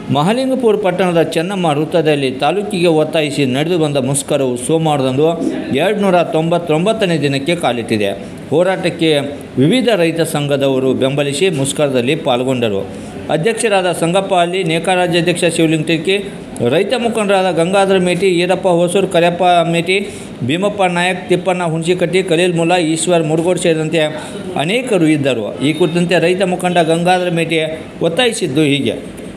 ಮಹಾಲಿಂಗಪುರ ಪಟ್ಟಣದ ಚೆನ್ನಮ್ಮ ವೃತ್ತದಲ್ಲಿ ತಾಲೂಕಿಗೆ ಒತ್ತಾಯಿಸಿ ನಡೆದು ಬಂದ ಮುಷ್ಕರವು ಸೋಮವಾರದಂದು ಎರಡು ನೂರ ತೊಂಬತ್ತೊಂಬತ್ತನೇ ದಿನಕ್ಕೆ ಕಾಲಿಟ್ಟಿದೆ ಹೋರಾಟಕ್ಕೆ ವಿವಿಧ ರೈತ ಸಂಘದವರು ಬೆಂಬಲಿಸಿ ಮುಷ್ಕರದಲ್ಲಿ ಪಾಲ್ಗೊಂಡರು ಅಧ್ಯಕ್ಷರಾದ ಸಂಗಪ್ಪ ಅಲ್ಲಿ ನೇಕಾ ರಾಜ್ಯಾಧ್ಯಕ್ಷ ಶಿವಲಿಂಗ ಟಿರ್ಕಿ ರೈತ ಮುಖಂಡರಾದ ಗಂಗಾಧರ ಮೇಟಿ ಈರಪ್ಪ ಹೊಸೂರು ಕರೆಯಪ್ಪ ಮೇಟಿ ಭೀಮಪ್ಪ ನಾಯಕ್ ತಿಪ್ಪಣ್ಣ ಹುಣಸಿಕಟ್ಟಿ ಖಲೀಲ್ ಮುಲ್ಲಾ ಈಶ್ವರ್ ಮುರುಗೋಡ್ ಸೇರಿದಂತೆ ಅನೇಕರು ಇದ್ದರು ಈ ಕುರಿತಂತೆ ರೈತ ಮುಖಂಡ ಗಂಗಾಧರ ಮೇಟಿ ಒತ್ತಾಯಿಸಿದ್ದು ಹೀಗೆ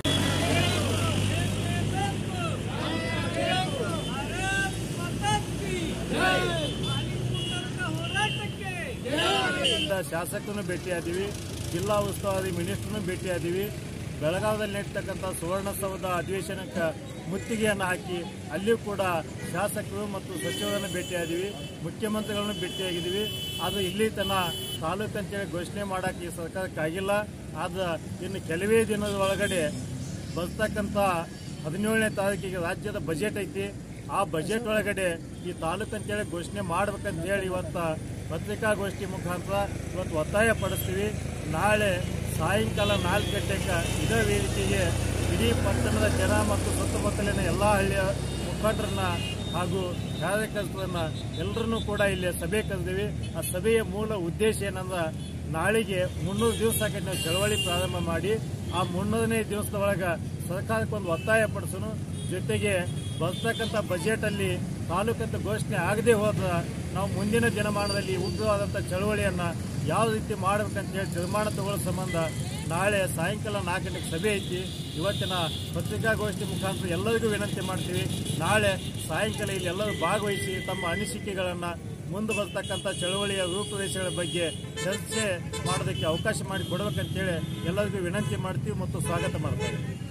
ಇಂದ ಶಾಸಕರನ್ನು ಭೇಟಿಯಾದೀವಿ ಜಿಲ್ಲಾ ಉಸ್ತುವಾರಿ ಮಿನಿಸ್ಟರ್ನು ಭೇಟಿಯಾದೀವಿ ಬೆಳಗಾವಿಯಲ್ಲಿ ನಡೀತಕ್ಕಂಥ ಸುವರ್ಣಸೌಧ ಅಧಿವೇಶನಕ್ಕೆ ಮುತ್ತಿಗೆಯನ್ನು ಹಾಕಿ ಅಲ್ಲಿಯೂ ಕೂಡ ಶಾಸಕರು ಮತ್ತು ಸಚಿವರನ್ನು ಭೇಟಿಯಾದೀವಿ ಮುಖ್ಯಮಂತ್ರಿಗಳನ್ನು ಭೇಟಿಯಾಗಿದ್ದೀವಿ ಅದು ಇಲ್ಲಿ ತನ ತಾಲೂಕು ಅಂತೇಳಿ ಘೋಷಣೆ ಮಾಡೋಕ್ಕೆ ಈ ಸರ್ಕಾರಕ್ಕಾಗಿಲ್ಲ ಆದ್ರೆ ಇನ್ನು ಕೆಲವೇ ದಿನದ ಒಳಗಡೆ ಬರ್ತಕ್ಕಂಥ ಹದಿನೇಳನೇ ತಾರೀಕಿಗೆ ರಾಜ್ಯದ ಬಜೆಟ್ ಐತಿ ಆ ಬಜೆಟ್ ಒಳಗಡೆ ಈ ತಾಲೂಕು ಅಂತೇಳಿ ಘೋಷಣೆ ಮಾಡ್ಬೇಕಂತ ಹೇಳಿ ಇವತ್ತು ಪತ್ರಿಕಾಗೋಷ್ಠಿ ಮುಖಾಂತರ ಇವತ್ತು ಒತ್ತಾಯ ಪಡಿಸ್ತೀವಿ ನಾಳೆ ಸಾಯಂಕಾಲ ನಾಲ್ಕು ಗಂಟೆಗೆ ಇದೇ ವೇದಿಕೆಗೆ ಇಡೀ ಪಟ್ಟಣದ ಜನ ಮತ್ತು ಸುತ್ತಮುತ್ತಲಿನ ಎಲ್ಲ ಹಳ್ಳಿಯ ಮುಖಂಡರನ್ನ ಹಾಗೂ ಕಾರ್ಯಕರ್ತರನ್ನ ಎಲ್ಲರನ್ನೂ ಕೂಡ ಇಲ್ಲಿ ಸಭೆ ಕರೆದಿವಿ ಆ ಸಭೆಯ ಮೂಲ ಉದ್ದೇಶ ಏನಂದ್ರೆ ನಾಳೆಗೆ ಮುನ್ನೂರು ದಿವಸ ನಾವು ಚಳವಳಿ ಪ್ರಾರಂಭ ಮಾಡಿ ಆ ಮುನ್ನೂರನೇ ದಿವಸದ ಒಳಗೆ ಸರ್ಕಾರಕ್ಕೆ ಒಂದು ಒತ್ತಾಯ ಪಡಿಸೋನು ಜೊತೆಗೆ ಬರ್ತಕ್ಕಂಥ ಬಜೆಟ್ ಅಲ್ಲಿ ತಾಲೂಕಂತ ಘೋಷಣೆ ಆಗದೆ ಹೋದ್ರೆ ನಾವು ಮುಂದಿನ ದಿನಮಾನದಲ್ಲಿ ಉಗ್ರವಾದಂಥ ಚಳವಳಿಯನ್ನ ಯಾವ ರೀತಿ ಮಾಡ್ಬೇಕಂತ ಹೇಳಿ ತೀರ್ಮಾನ ತಗೊಳ್ಳೋ ಸಂಬಂಧ ನಾಳೆ ಸಾಯಂಕಾಲ ನಾಲ್ಕು ಗಂಟೆಗೆ ಸಭೆ ಐತಿ ಇವತ್ತಿನ ಪತ್ರಿಕಾಗೋಷ್ಠಿ ಮುಖಾಂತರ ಎಲ್ಲರಿಗೂ ವಿನಂತಿ ಮಾಡ್ತೀವಿ ನಾಳೆ ಸಾಯಂಕಾಲ ಇಲ್ಲಿ ಎಲ್ಲರೂ ಭಾಗವಹಿಸಿ ತಮ್ಮ ಅನಿಸಿಕೆಗಳನ್ನು ಮುಂದೆ ಬರ್ತಕ್ಕಂಥ ಚಳವಳಿಯ ರೂಪುರೇಷೆಗಳ ಬಗ್ಗೆ ಚರ್ಚೆ ಮಾಡೋದಕ್ಕೆ ಅವಕಾಶ ಮಾಡಿ ಕೊಡಬೇಕಂತೇಳಿ ಎಲ್ಲರಿಗೂ ವಿನಂತಿ ಮಾಡ್ತೀವಿ ಮತ್ತು ಸ್ವಾಗತ ಮಾಡ್ತೀವಿ